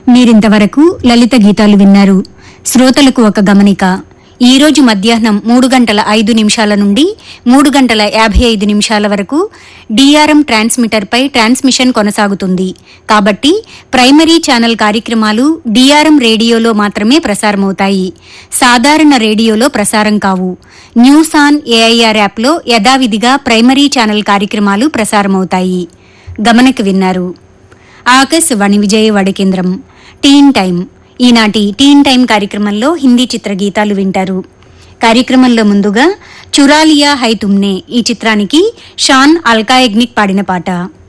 మీరింతవరకు లలిత గీతాలు విన్నారు శ్రోతలకు ఒక గమనిక ఈ రోజు మధ్యాహ్నం మూడు గంటల ఐదు నిమిషాల నుండి మూడు గంటల యాభై ఐదు నిమిషాల వరకు డిఆర్ఎం ట్రాన్స్మిటర్పై ట్రాన్స్మిషన్ కొనసాగుతుంది కాబట్టి ప్రైమరీ ఛానల్ కార్యక్రమాలు డిఆర్ఎం రేడియోలో మాత్రమే ప్రసారమవుతాయి సాధారణ రేడియోలో ప్రసారం కావు న్యూస్ ఆన్ ఏఐఆర్ యాప్లో యథావిధిగా ప్రైమరీ ఛానల్ కార్యక్రమాలు ప్రసారమవుతాయి గమనకు విన్నారు ఆకాశవాణి విజయవాడ కేంద్రం టీన్ టైం ఈనాటి టీన్ టైం కార్యక్రమంలో హిందీ చిత్ర గీతాలు వింటారు కార్యక్రమంలో ముందుగా చురాలియా హై తుమ్నే ఈ చిత్రానికి షాన్ అల్కాయగ్నిక్ పాడిన పాట